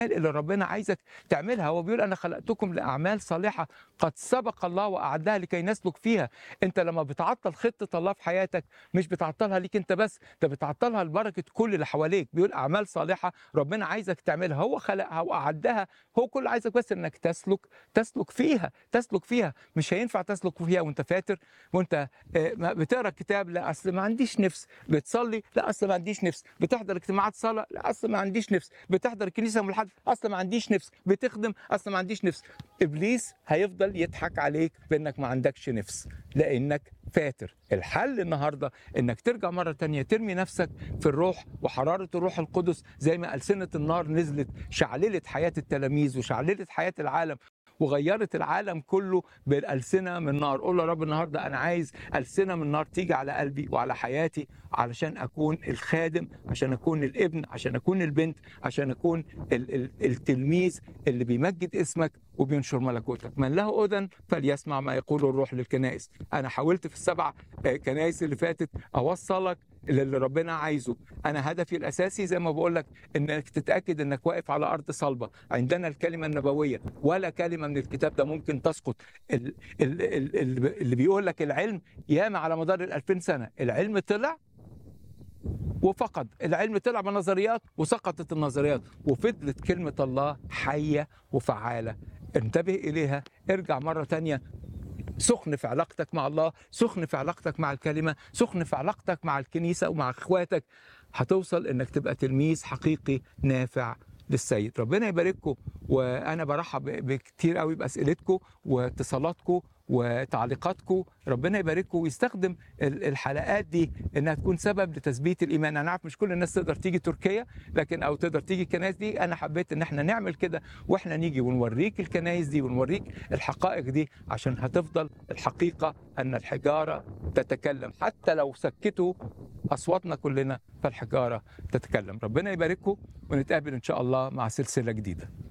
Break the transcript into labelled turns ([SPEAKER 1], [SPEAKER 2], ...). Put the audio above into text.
[SPEAKER 1] اللي ربنا عايزك تعملها هو بيقول انا خلقتكم لاعمال صالحه قد سبق الله واعدها لكي نسلك فيها انت لما بتعطل خطه الله في حياتك مش بتعطلها ليك انت بس انت بتعطلها لبركه كل اللي حواليك بيقول اعمال صالحه ربنا عايزك تعملها هو خلقها واعدها هو كل عايزك بس انك تسلك تسلك فيها تسلك فيها مش هينفع تسلك فيها وانت فاتر وانت آه، ما بتقرا كتاب لا اصل ما عنديش نفس بتصلي لا اصل ما عنديش نفس بتحضر اجتماعات صلاه لا اصل ما عنديش نفس بتحضر الكنيسه يوم الاحد اصل ما عنديش نفس بتخدم اصل ما عنديش نفس ابليس هيفضل يضحك عليك بانك ما عندكش نفس لانك فاتر الحل النهارده انك ترجع مره تانية ترمي نفسك في الروح وحراره الروح القدس زي ما ألسنة النار نزلت شعللت حياه التلاميذ وشعللت حياه العالم وغيرت العالم كله بالألسنة من نار قول يا رب النهاردة أنا عايز ألسنة من نار تيجي على قلبي وعلى حياتي علشان أكون الخادم عشان أكون الابن عشان أكون البنت عشان أكون ال- ال- التلميذ اللي بيمجد اسمك وبينشر ملكوتك من له أذن فليسمع ما يقوله الروح للكنائس أنا حاولت في السبع آه، كنائس اللي فاتت أوصلك للي ربنا عايزه انا هدفي الاساسي زي ما بقول لك انك تتاكد انك واقف على ارض صلبه عندنا الكلمه النبويه ولا كلمه من الكتاب ده ممكن تسقط ال- ال- ال- ال- اللي بيقول لك العلم ياما على مدار ال 2000 سنه العلم طلع وفقد العلم طلع بنظريات وسقطت النظريات وفضلت كلمة الله حية وفعالة انتبه إليها ارجع مرة تانية سخن في علاقتك مع الله سخن في علاقتك مع الكلمة سخن في علاقتك مع الكنيسة ومع اخواتك هتوصل انك تبقى تلميذ حقيقي نافع للسيد ربنا يبارككم وانا برحب بكتير قوي باسئلتكم واتصالاتكم وتعليقاتكم ربنا يبارككم ويستخدم ال- الحلقات دي انها تكون سبب لتثبيت الايمان انا عارف مش كل الناس تقدر تيجي تركيا لكن او تقدر تيجي الكنائس دي انا حبيت ان احنا نعمل كده واحنا نيجي ونوريك الكنائس دي ونوريك الحقائق دي عشان هتفضل الحقيقه ان الحجاره تتكلم حتى لو سكتوا اصواتنا كلنا فالحجاره تتكلم ربنا يبارككم ونتقابل ان شاء الله مع سلسله جديده